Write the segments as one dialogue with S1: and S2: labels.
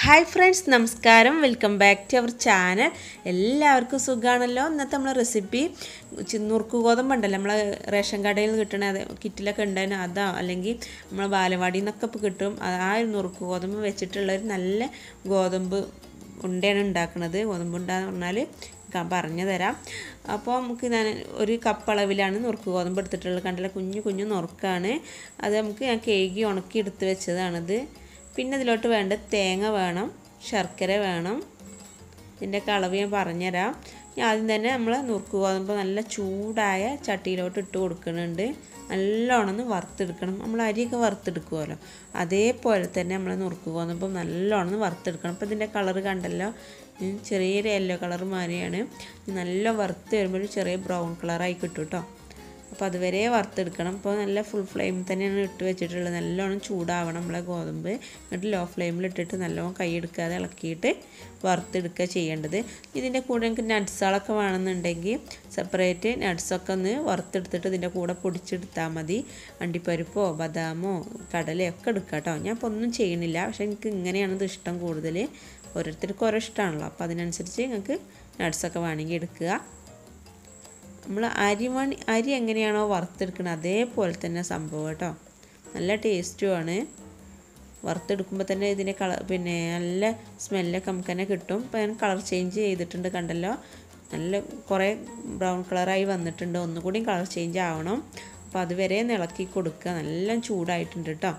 S1: hi friends നമസ്കാരം welcome back to our channel എല്ലാവർക്കും സുഖമാണല്ലോ ഇന്നത്തെ നമ്മളെ റെസിപ്പി നുറുക്ക് ഗോതമ്പ് ഉണ്ടല്ലോ നമ്മളെ റേഷൻ കടയിൽ നിന്ന് കിട്ടണ അത് കിറ്റിലൊക്കെ ഉണ്ടായിരുന്നു അതാ അല്ലെങ്കിൽ നമ്മളെ ബാലവാടിയിൽ നിന്നൊക്കെ ഇപ്പോൾ കിട്ടും ആ ഒരു നുറുക്ക് ഗോതമ്പ് വെച്ചിട്ടുള്ള ഒരു നല്ല ഗോതമ്പ് ഉണ്ടയാണ് ഉണ്ടാക്കുന്നത് ഗോതമ്പ് ഉണ്ടാന്ന് പറഞ്ഞാൽ ഞാൻ പറഞ്ഞു തരാം അപ്പോൾ നമുക്ക് ഞാൻ ഒരു കപ്പ് അളവിലാണ് നുറുക്ക് ഗോതമ്പ് എടുത്തിട്ടുള്ളത് കണ്ടില്ല കുഞ്ഞു കുഞ്ഞു നുറുക്കാണ് അത് നമുക്ക് ഞാൻ കേകി ഉണക്കി എടുത്ത് വെച്ചതാണിത് പിന്നെ ഇതിലോട്ട് വേണ്ട തേങ്ങ വേണം ശർക്കര വേണം ഇതിൻ്റെ അളവ് ഞാൻ പറഞ്ഞുതരാം ഞാൻ ആദ്യം തന്നെ നമ്മൾ നുറുക്ക് ഗോതമ്പ് നല്ല ചൂടായ ചട്ടിയിലോട്ട് ഇട്ട് കൊടുക്കുന്നുണ്ട് നല്ലോണം ഒന്ന് വറുത്തെടുക്കണം നമ്മൾ അരിയൊക്കെ വറുത്തെടുക്കുമല്ലോ അതേപോലെ തന്നെ നമ്മൾ നുറുക്ക് ഗോതമ്പ് നല്ലോണം ഒന്ന് വറുത്തെടുക്കണം അപ്പോൾ ഇതിൻ്റെ കളർ കണ്ടല്ലോ ചെറിയൊരു യെല്ലോ കളർ മാതിരിയാണ് നല്ല വറുത്ത് വരുമ്പോൾ ചെറിയ ബ്രൗൺ കളറായി കിട്ടും കേട്ടോ അപ്പോൾ അതുവരെ വറുത്തെടുക്കണം ഇപ്പോൾ നല്ല ഫുൾ ഫ്ലെയിമിൽ തന്നെയാണ് ഇട്ട് വെച്ചിട്ടുള്ളത് നല്ലോണം ചൂടാവണം നമ്മളെ ഗോതമ്പ് എന്നിട്ട് ലോ ഫ്ലെയിമിൽ ഇട്ടിട്ട് നല്ലോണം കൈയെടുക്കാതെ ഇളക്കിയിട്ട് വറുത്തെടുക്കുക ചെയ്യേണ്ടത് ഇതിൻ്റെ കൂടെ നിങ്ങൾക്ക് നട്ട്സുകളൊക്കെ വേണമെന്നുണ്ടെങ്കിൽ സെപ്പറേറ്റ് നട്ട്സൊക്കെ ഒന്ന് വറുത്തെടുത്തിട്ട് ഇതിൻ്റെ കൂടെ പൊടിച്ചെടുത്താൽ മതി അണ്ടിപ്പരിപ്പോ ബദാമോ കടലയോ ഒക്കെ എടുക്കുക കേട്ടോ ഞാൻ ഇപ്പോൾ ഒന്നും ചെയ്യണില്ല പക്ഷേ എനിക്ക് ഇങ്ങനെയാണ് ഇത് ഇഷ്ടം കൂടുതൽ ഓരോരുത്തർക്കും ഓരോ ഇഷ്ടമാണല്ലോ അപ്പോൾ അതിനനുസരിച്ച് നിങ്ങൾക്ക് നട്ട്സൊക്കെ വേണമെങ്കിൽ എടുക്കുക നമ്മൾ അരി മണി അരി എങ്ങനെയാണോ വറുത്തെടുക്കുന്നത് അതേപോലെ തന്നെ സംഭവം കേട്ടോ നല്ല ടേസ്റ്റുമാണ് വറുത്തെടുക്കുമ്പോൾ തന്നെ ഇതിൻ്റെ കളർ പിന്നെ നല്ല സ്മെല്ലൊക്കെ നമുക്ക് തന്നെ കിട്ടും ഇപ്പോൾ ഞാൻ കളർ ചേഞ്ച് ചെയ്തിട്ടുണ്ട് കണ്ടല്ലോ നല്ല കുറേ ബ്രൗൺ കളറായി വന്നിട്ടുണ്ട് ഒന്നുകൂടി കളർ ചേഞ്ച് ആവണം അപ്പോൾ അതുവരെ ഇളക്കി കൊടുക്കുക നല്ല ചൂടായിട്ടുണ്ട് കേട്ടോ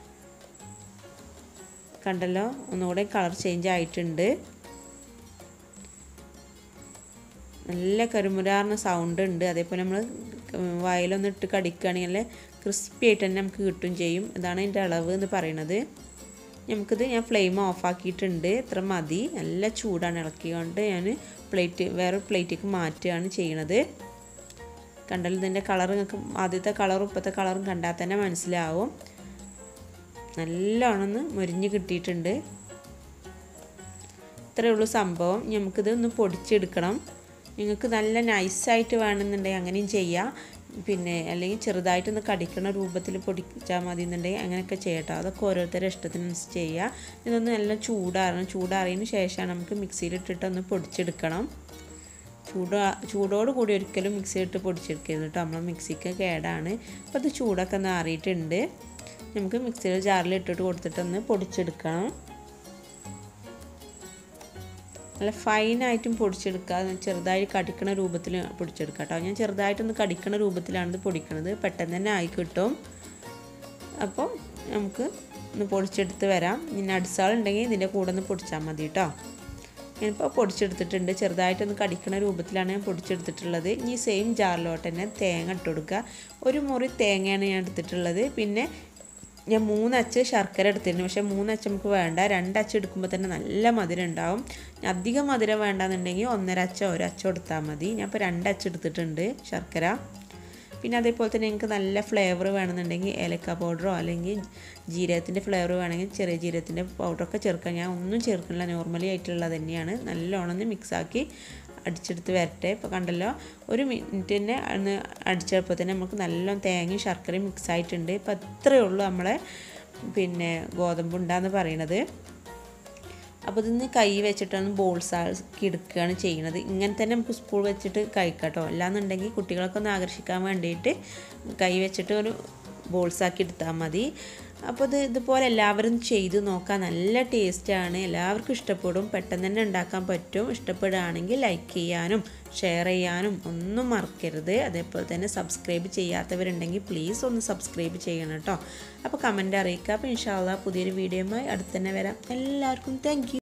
S1: കണ്ടല്ലോ ഒന്നുകൂടെ കളർ ചേഞ്ച് ആയിട്ടുണ്ട് നല്ല കരുമുരാറിന് സൗണ്ട് ഉണ്ട് അതേപോലെ നമ്മൾ വായിലൊന്ന് ഇട്ട് കടിക്കുകയാണെങ്കിൽ ക്രിസ്പി ആയിട്ട് തന്നെ നമുക്ക് കിട്ടും ചെയ്യും ഇതാണ് അതിൻ്റെ അളവ് എന്ന് പറയുന്നത് നമുക്കിത് ഞാൻ ഫ്ലെയിം ഓഫാക്കിയിട്ടുണ്ട് ഇത്ര മതി നല്ല ചൂടാണ് ഇളക്കിക്കൊണ്ട് ഞാൻ പ്ലേറ്റ് വേറെ പ്ലേറ്റിലേക്ക് മാറ്റുകയാണ് ചെയ്യണത് കണ്ടാൽ ഇതിൻ്റെ കളർ നിങ്ങൾക്ക് ആദ്യത്തെ കളറും ഇപ്പോഴത്തെ കളറും കണ്ടാൽ തന്നെ മനസ്സിലാവും നല്ലോണം മുരിഞ്ഞ് കിട്ടിയിട്ടുണ്ട് ഇത്രയേ ഉള്ളൂ സംഭവം നമുക്കിത് ഒന്ന് പൊടിച്ചെടുക്കണം നിങ്ങൾക്ക് നല്ല നൈസായിട്ട് വേണമെന്നുണ്ടെങ്കിൽ അങ്ങനെയും ചെയ്യാം പിന്നെ അല്ലെങ്കിൽ ചെറുതായിട്ടൊന്ന് കടിക്കണ രൂപത്തിൽ പൊടിച്ചാൽ മതി എന്നുണ്ടെങ്കിൽ അങ്ങനെയൊക്കെ ചെയ്യട്ടോ അതൊക്കെ ഓരോരുത്തരുടെ ഇഷ്ടത്തിനനുസരിച്ച് ചെയ്യുക ഇതൊന്ന് നല്ല ചൂടാറണം ചൂടാറിയതിന് ശേഷമാണ് നമുക്ക് മിക്സിയിലിട്ടിട്ട് ഒന്ന് പൊടിച്ചെടുക്കണം ചൂട് ചൂടോട് കൂടി ഒരിക്കലും മിക്സിയിലിട്ട് പൊടിച്ചെടുക്കരുത് കേട്ടോ നമ്മളെ മിക്സിക്ക് കേടാണ് അപ്പോൾ അത് ചൂടൊക്കെ നാറിയിട്ടുണ്ട് നമുക്ക് മിക്സിയിൽ ജാറിൽ ഇട്ടിട്ട് കൊടുത്തിട്ടൊന്ന് പൊടിച്ചെടുക്കണം നല്ല ഫൈനായിട്ടും പൊടിച്ചെടുക്കുക ചെറുതായി കടിക്കണ രൂപത്തിൽ പൊടിച്ചെടുക്കുക കേട്ടോ ഞാൻ ചെറുതായിട്ടൊന്ന് കടിക്കണ രൂപത്തിലാണ് ഇത് പൊടിക്കണത് പെട്ടെന്ന് തന്നെ ആയി കിട്ടും അപ്പോൾ നമുക്ക് ഒന്ന് പൊടിച്ചെടുത്ത് വരാം ഇനി നട്സാളുണ്ടെങ്കിൽ ഇതിൻ്റെ കൂടെ ഒന്ന് പൊടിച്ചാൽ മതി കേട്ടോ ഞാനിപ്പോൾ പൊടിച്ചെടുത്തിട്ടുണ്ട് ചെറുതായിട്ടൊന്ന് കടിക്കണ രൂപത്തിലാണ് ഞാൻ പൊടിച്ചെടുത്തിട്ടുള്ളത് ഇനി സെയിം ജാറിലോട്ട് തന്നെ തേങ്ങ ഇട്ട് കൊടുക്കുക ഒരു മുറി തേങ്ങയാണ് ഞാൻ എടുത്തിട്ടുള്ളത് പിന്നെ ഞാൻ മൂന്നച്ച് ശർക്കര എടുത്തിരുന്നു പക്ഷേ മൂന്നച്ച് നമുക്ക് വേണ്ട രണ്ടച്ച് എടുക്കുമ്പോൾ തന്നെ നല്ല മധുരം ഉണ്ടാവും അധികം മധുരം വേണ്ടാന്നുണ്ടെങ്കിൽ ഒന്നര അച്ചോ ഒരു അച്ചോ എടുത്താൽ മതി ഞാൻ ഇപ്പോൾ രണ്ടച്ച് എടുത്തിട്ടുണ്ട് ശർക്കര പിന്നെ അതേപോലെ തന്നെ നിങ്ങൾക്ക് നല്ല ഫ്ലേവർ വേണമെന്നുണ്ടെങ്കിൽ ഏലക്ക പൗഡറോ അല്ലെങ്കിൽ ജീരകത്തിൻ്റെ ഫ്ലേവർ വേണമെങ്കിൽ ചെറിയ ജീരകത്തിൻ്റെ പൗഡറൊക്കെ ചേർക്കാം ഞാൻ ഒന്നും ചേർക്കുന്നില്ല നോർമലി ആയിട്ടുള്ളത് തന്നെയാണ് നല്ലോണം ഒന്ന് മിക്സാക്കി അടിച്ചെടുത്ത് വരട്ടെ ഇപ്പോൾ കണ്ടല്ലോ ഒരു മിനിറ്റ് തന്നെ ഒന്ന് അടിച്ചപ്പോൾ തന്നെ നമുക്ക് നല്ലോണം തേങ്ങയും ശർക്കരയും മിക്സ് ആയിട്ടുണ്ട് ഇപ്പോൾ അത്രയേ ഉള്ളൂ നമ്മളെ പിന്നെ ഗോതമ്പുണ്ടാന്ന് പറയണത് അപ്പോൾ ഇതിന്ന് കൈ വെച്ചിട്ടാണ് ബോൾസ് ആക്കി എടുക്കുകയാണ് ചെയ്യുന്നത് ഇങ്ങനെ തന്നെ നമുക്ക് സ്പൂൺ വെച്ചിട്ട് കഴിക്കാട്ടോ അല്ലാന്നുണ്ടെങ്കിൽ കുട്ടികളൊക്കെ ഒന്ന് ആകർഷിക്കാൻ വേണ്ടിയിട്ട് കൈ വെച്ചിട്ട് ഒരു ബോൾസ് ആക്കി എടുത്താൽ മതി അപ്പോൾ ഇത് ഇതുപോലെ എല്ലാവരും ചെയ്തു നോക്കാൻ നല്ല ടേസ്റ്റാണ് എല്ലാവർക്കും ഇഷ്ടപ്പെടും പെട്ടെന്ന് തന്നെ ഉണ്ടാക്കാൻ പറ്റും ഇഷ്ടപ്പെടുകയാണെങ്കിൽ ലൈക്ക് ചെയ്യാനും ഷെയർ ചെയ്യാനും ഒന്നും മറക്കരുത് അതേപോലെ തന്നെ സബ്സ്ക്രൈബ് ചെയ്യാത്തവരുണ്ടെങ്കിൽ പ്ലീസ് ഒന്ന് സബ്സ്ക്രൈബ് ചെയ്യണം കേട്ടോ അപ്പോൾ കമൻറ്റ് അറിയിക്കുക അപ്പോൾ ഇൻഷാല്ല പുതിയൊരു വീഡിയോയുമായി അടുത്ത് തന്നെ വരാം എല്ലാവർക്കും താങ്ക്